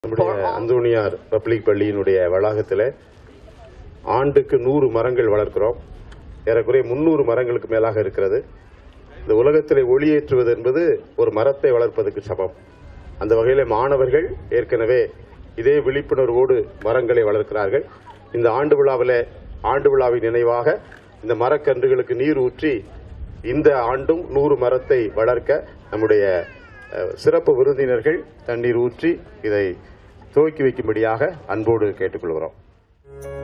நம்முடைய அந்தோனியார் பப்ளிக் பள்ளியினுடைய வளாகத்தில் ஆண்டுக்கு நூறு மரங்கள் வளர்க்கிறோம் ஏறக்குறைய முன்னூறு மரங்களுக்கு மேலாக இருக்கிறது இந்த உலகத்தில் ஒளியேற்றுவது என்பது ஒரு மரத்தை வளர்ப்பதற்கு சமம் அந்த வகையில் மாணவர்கள் ஏற்கனவே இதே விழிப்புணர்வோடு மரங்களை வளர்க்கிறார்கள் இந்த ஆண்டு விழாவில் ஆண்டு விழாவின் நினைவாக இந்த மரக்கன்றுகளுக்கு நீர் ஊற்றி இந்த ஆண்டும் நூறு மரத்தை வளர்க்க நம்முடைய அஹ், சிறப்பு விருந்தினர்கள் தண்ணீர் ஊற்றி இதை துவக்கி வைக்கும்படியாக அன்போடு கேட்டுக்கொள்கிறோம்